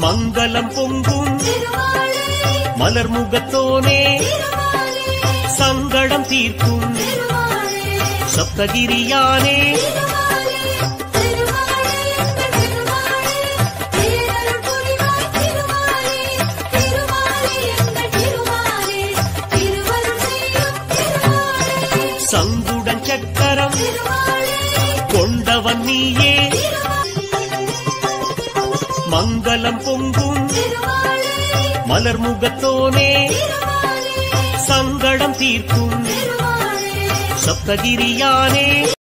மங்களம் பொங்கும் திருமாலே மலர் முகத்தோனே திருமாலே சங்கடம் தீர்க்கும் திருமாலே சப்தகிரியானே திருமாலே திருமாலே எங்கள் திருமாலே பேரருள் புரிவாய் திருமாலே திருமாலே எங்கள் திருமாலே திருவருள் செய்யும் திருமாலே சங்குடன் சக்கரம் திருமாலே கொண்டவன் நீயே மங்களம் பொங்கும் திருமாலே மலர் முகத்தோனே திருமாலே சங்கடம் தீர்க்கும் திருமாலே சப்தகிரியானே